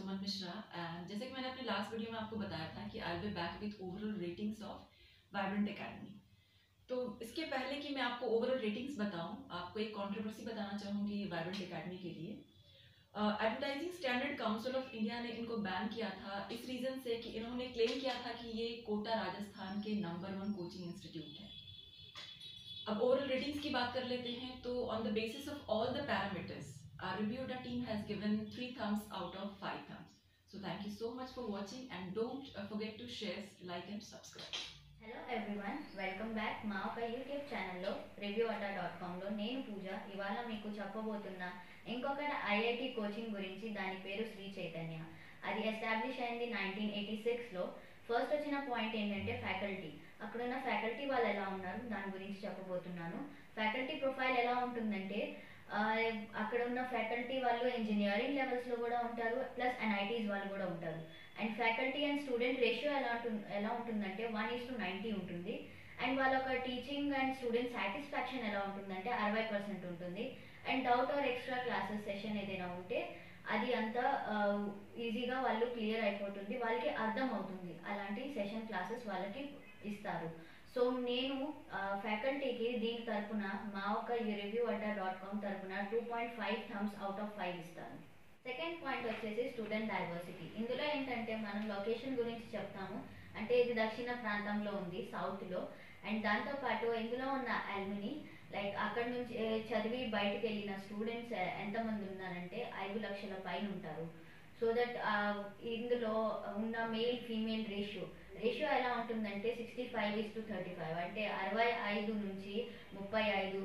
सुमन Mishra and जैसे कि मैंने अपने लास्ट वीडियो में आपको बताया था कि I will back with overall ratings of vibrant academy तो इसके पहले कि मैं आपको ओवरऑल रेटिंग्स बताऊं आपको एक कंट्रोवर्सी बताना चाहूँगी वाइब्रेंट एकेडमी के लिए advertising standard council of India ने इनको बैन किया था इस रीज़न से कि इन्होंने क्लेम किया था कि ये कोटा राजस्थान के नंबर वन कोचिंग इंस्टीट्यूट है अब ओवरऑल रेटिंग्स की बात कर लेते हैं तो on the basis of all the parameters our review the team has given three thumbs out of five thumbs so thank you so much for watching and don't uh, forget to share like and subscribe hello everyone welcome back మా ఒక YouTube ఛానల్లో review Adda dot కామ్లో నేను పూజ ఇవాళ మీకు చెప్పబోతున్న ఇంకొక IIT coaching గురించి దాని పేరు శ్రీ చైతన్య అది ఎస్టాబ్లిష్ అయింది నైన్టీన్ ఎయిటీ సిక్స్లో ఫస్ట్ వచ్చిన పాయింట్ ఏంటంటే ఫ్యాకల్టీ అక్కడున్న ఫ్యాకల్టీ వాళ్ళు ఎలా ఉన్నారు దాని గురించి చెప్పబోతున్నాను ఫ్యాకల్టీ ప్రొఫైల్ ఎలా ఉంటుందంటే ఆ, అక్కడ ఉన్న ఫ్యాకల్టీ వాళ్ళు ఇంజనీరింగ్ లెవెల్స్లో కూడా ఉంటారు ప్లస్ ఎన్ఐటీస్ వాళ్ళు కూడా ఉంటారు and faculty and student ratio ఎలా ఉంటుంది ఎలా ఉంటుందంటే వన్ ఈస్ టు నైంటీ ఉంటుంది అండ్ వాళ్ళ ఒక టీచింగ్ అండ్ స్టూడెంట్ సాటిస్ఫాక్షన్ ఎలా ఉంటుందంటే అరవై పర్సెంట్ ఉంటుంది and doubt or extra classes session ఏదైనా ఉంటే అది అంతా ఈజీగా వాళ్ళు క్లియర్ అయిపోతుంది వాళ్ళకి అర్థం అవుతుంది అలాంటి సెషన్ క్లాసెస్ వాళ్ళకి ఇస్తారు సో నేను ఫ్యాకల్టీకి దీని తరపున మా ఒక రివ్యూ అడ్డా డాట్ కామ్ తరపున two point five thumbs out of five ఇస్తాను సెకండ్ పాయింట్ వచ్చేసి స్టూడెంట్ డైవర్సిటీ ఇందులో ఏంటంటే మనం లొకేషన్ గురించి చెప్తాము అంటే ఇది దక్షిణ ప్రాంతంలో ఉంది సౌత్లో అండ్ దాంతోపాటు ఇందులో ఉన్న అల్మిని లైక్ అక్కడ నుంచి ఏ, చదివి బయటకు వెళ్ళిన స్టూడెంట్స్ ఎంతమంది ఉన్నారంటే ఐదు లక్షల పైన ఉంటారు సో దట్ ఇందులో ఉన్న మేల్ ఫీమేల్ రేషియో రేషియో ఎలా ఉంటుందంటే sixty five is to thirty five అంటే అరవై ఐదు నుంచి ముప్పై ఐదు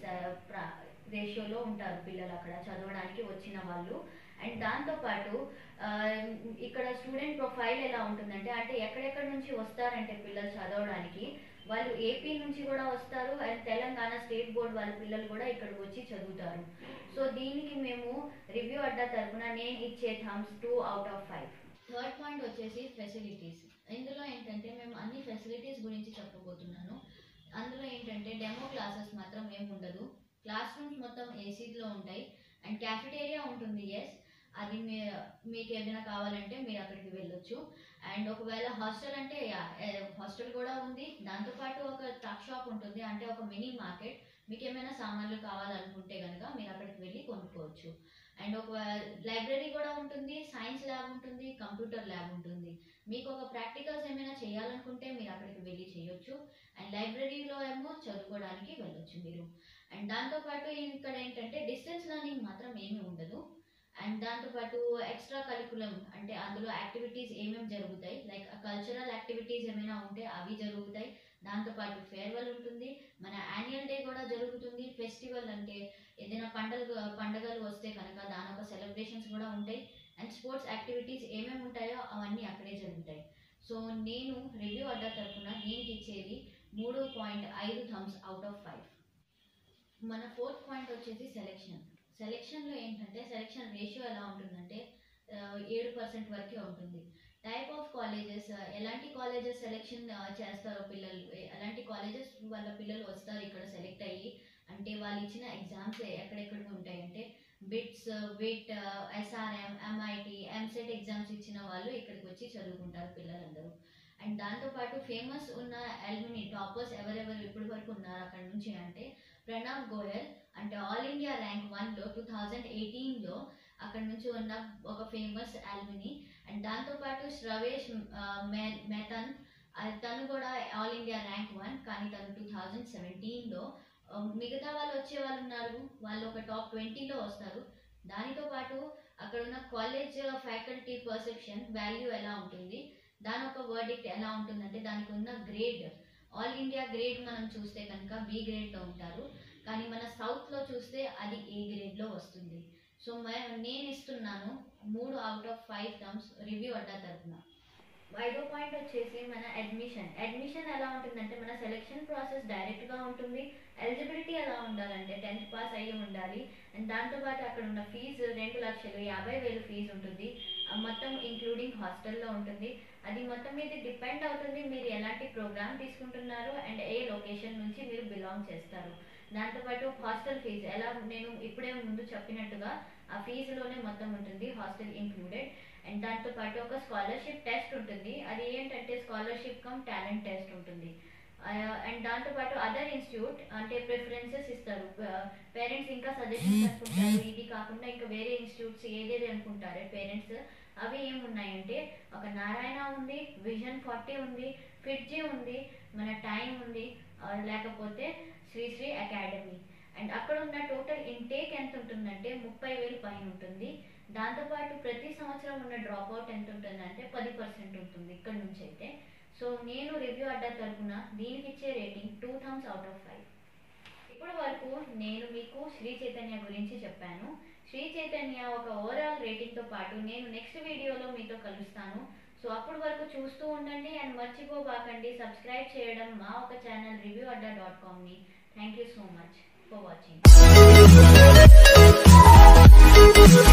రేషియోలో ఉంటారు పిల్లలు అక్కడ చదవడానికి వచ్చిన వాళ్ళు అండ్ దాంతోపాటు ఆ, ఇక్కడ స్టూడెంట్ ప్రొఫైల్ ఎలా ఉంటుందంటే అంటే ఎక్కడెక్కడ నుంచి వస్తారంటే పిల్లలు చదవడానికి వాళ్ళు ఏపీ నుంచి కూడా వస్తారు అండ్ తెలంగాణ స్టేట్ బోర్డ్ వాళ్ళ పిల్లలు కూడా ఇక్కడికి వచ్చి చదువుతారు సో దీనికి మేము రివ్యూ అడ్డా తరపున నేను ఇచ్చే thumbs two out of five third point వచ్చేసి ఫెసిలిటీస్ ఇందులో ఏంటంటే మేము అన్ని ఫెసిలిటీస్ గురించి చెప్పబోతున్నాను అందులో ఏంటంటే డెమో క్లాసెస్ మాత్రం ఏమి ఉండదు క్లాస్ రూమ్స్ మొత్తం ఏసీలో ఉంటాయి అండ్ క్యాఫిటేరియా ఉంటుంది ఎస్ అది మీ మీకు ఏదైనా కావాలంటే మీరు అక్కడికి వెళ్ళొచ్చు అండ్ ఒకవేళ హాస్టల్ అంటే హాస్టల్ కూడా ఉంది దాంతోపాటు ఒక ట్రక్ షాప్ ఉంటుంది అంటే ఒక మినీ మార్కెట్ మీకు ఏమైనా సామాన్లు కావాలనుకుంటే కనుక మీరు అక్కడికి వెళ్ళి కొనుక్కోవచ్చు అండ్ ఒక లైబ్రరీ కూడా ఉంటుంది సైన్స్ ల్యాబ్ ఉంటుంది కంప్యూటర్ ల్యాబ్ ఉంటుంది మీకు ఒక ప్రాక్టికల్స్ ఏమైనా చేయాలనుకుంటే మీరు అక్కడికి వెళ్ళి చేయొచ్చు అండ్ లైబ్రరీలో ఏమో చదువుకోవడానికి వెళ్ళొచ్చు మీరు అండ్ దాంతోపాటు ఇక్కడ ఏంటంటే డిస్టెన్స్ లెర్నింగ్ మాత్రం ఏమీ ఉండదు అండ్ దాంతోపాటు ఎక్స్ట్రా కరికులం అంటే అందులో యాక్టివిటీస్ ఏమేమి జరుగుతాయి లైక్ కల్చరల్ యాక్టివిటీస్ ఏమైనా ఉంటే అవి జరుగుతాయి దాంతోపాటు ఫేర్వెల్ ఉంటుంది మన యాన్యువల్ డే కూడా జరుగుతుంది ఫెస్టివల్ అంటే ఏదైనా పండుగ పండుగలు వస్తే కనుక దాని ఒక సెలబ్రేషన్స్ కూడా ఉంటాయి అండ్ స్పోర్ట్స్ యాక్టివిటీస్ ఏమేమి ఉంటాయో అవన్నీ అక్కడే జరుగుతాయి సో నేను రివ్యూ అడ్డా తరఫున దీనికి ఇచ్చేది మూడు పాయింట్ ఐదు థమ్స్ అవుట్ ఆఫ్ ఫైవ్ మన ఫోర్త్ పాయింట్ వచ్చేసి సెలెక్షన్ సెలెక్షన్లో ఏంటంటే సెలెక్షన్ రేషియో ఎలా ఉంటుందంటే ఆ, ఏడు పర్సెంట్ వరకే ఉంటుంది టైప్ ఆఫ్ కాలేజెస్ ఎలాంటి కాలేజెస్ సెలెక్షన్ చేస్తారో పిల్లలు ఏ- ఎలాంటి కాలేజెస్ వాళ్ళ పిల్లలు వస్తారు ఇక్కడ సెలెక్ట్ అయ్యి అంటే వాళ్ళు ఇచ్చిన ఎగ్జామ్స్ ఎక్కడెక్కడ ఉంటాయంటే BITS VIT SRM MIT EAMCET exams ఇచ్చిన వాళ్ళు ఇక్కడికి వచ్చి చదువుకుంటారు పిల్లలందరూ అండ్ దాంతోపాటు ఫేమస్ ఉన్న ఎల్మిని టాపర్స్ ఎవరెవరు ఇప్పటి వరకు ఉన్నారు అక్కడ నుంచి అంటే ప్రణవ్ గోయల్ అంటే ఆల్ ఇండియా ర్యాంక్ వన్లో టూ థౌజండ్ ఎయిటీన్లో అక్కడ నుంచి ఉన్న ఒక ఫేమస్ ఆల్మిని అండ్ దాంతోపాటు శ్రవేష్ ఆ, మే- మేతన్ ఆ, తను కూడా ఆల్ ఇండియా ర్యాంక్ వన్ కానీ తను టూ థౌజండ్ సెవెంటీన్లో మిగతా వాళ్ళు వచ్చే వాళ్ళు ఉన్నారు వాళ్ళు ఒక టాప్ ట్వంటీలో వస్తారు దానితో పాటు అక్కడ ఉన్న కాలేజ్ ఫ్యాకల్టీ పర్సెప్షన్ వాల్యూ ఎలా ఉంటుంది దాని ఒక వర్డిక్ట్ ఎలా ఉంటుందంటే దానికి ఉన్న గ్రేడ్ ఆల్ ఇండియా గ్రేడ్ మనం చూస్తే కనుక బి గ్రేడ్లో ఉంటారు కానీ మన సౌత్లో చూస్తే అది ఏ గ్రేడ్లో వస్తుంది సో మే- నేను ఇస్తున్నాను మూడు out of five terms review Adda తరపున ఐదో పాయింట్ వచ్చేసి మన అడ్మిషన్ అడ్మిషన్ ఎలా ఉంటుందంటే మన సెలెక్షన్ ప్రాసెస్ డైరెక్ట్గా ఉంటుంది ఎలిజిబిలిటీ ఎలా ఉండాలంటే టెన్త్ పాస్ అయ్యి ఉండాలి అండ్ దాంతోపాటు అక్కడ ఉన్న ఫీజు రెండు లక్షలు యాభై వేలు ఫీజు ఉంటుంది ఆ మొత్తం ఇంక్లూడింగ్ హాస్టల్లో ఉంటుంది అది మొత్తం మీద డిపెండ్ అవుతుంది మీరు ఎలాంటి ప్రోగ్రామ్ తీసుకుంటున్నారు అండ్ ఏ లొకేషన్ నుంచి మీరు బిలాంగ్ చేస్తారు దాంతోపాటు హాస్టల్ ఫీజు ఎలా నేను ఇప్పుడే ముందు చెప్పినట్టుగా ఆ ఫీజులోనే మొత్తం ఉంటుంది హాస్టల్ ఇంక్లూడెడ్ అండ్ దాంతో పాటు ఒక స్కాలర్షిప్ టెస్ట్ ఉంటుంది అది ఏంటంటే స్కాలర్షిప్ కమ్ టాలెంట్ టెస్ట్ ఉంటుంది అండ్ దాంతో పాటు అదర్ ఇన్స్టిట్యూట్ అంటే ప్రిఫరెన్సెస్ ఇస్తారు పేరెంట్స్ ఇంకా సజెషన్స్ అనుకుంటారు ఇది కాకుండా ఇంకా వేరే ఇన్స్టిట్యూట్స్ ఏదేది అనుకుంటారు పేరెంట్స్ అవి ఏమున్నాయంటే ఒక నారాయణ ఉంది విజన్ ఫార్టీ ఉంది ఫిట్జీ ఉంది మన టైం ఉంది ఆ, లేకపోతే శ్రీశ్రీ అకాడమీ అండ్ అక్కడ ఉన్న టోటల్ ఇంటేక్ ఎంత ఉంటుందంటే ముప్పై వేలు పైన ఉంటుంది దాంతోపాటు ప్రతి సంవత్సరం ఉన్న డ్రాప్ అవుట్ ఎంత ఉంటుందంటే పది పర్సెంట్ ఉంటుంది ఇక్కడ నుంచి అయితే సో నేను రివ్యూ అడ్డా తరపున దీనికి ఇచ్చే rating two thumbs out of five ఇప్పటి వరకు నేను మీకు శ్రీ చైతన్య గురించి చెప్పాను శ్రీ చైతన్య ఒక ఓవరాల్ రేటింగ్తో పాటు నేను నెక్స్ట్ వీడియోలో మీతో కలుస్తాను సో అప్పటి వరకు చూస్తూ ఉండండి అండ్ మర్చిపోబాకండి సబ్స్క్రైబ్ చేయడం మా ఒక ఛానల్ రివ్యూ అడ్డా డాట్ కామ్ని thank you so much for watching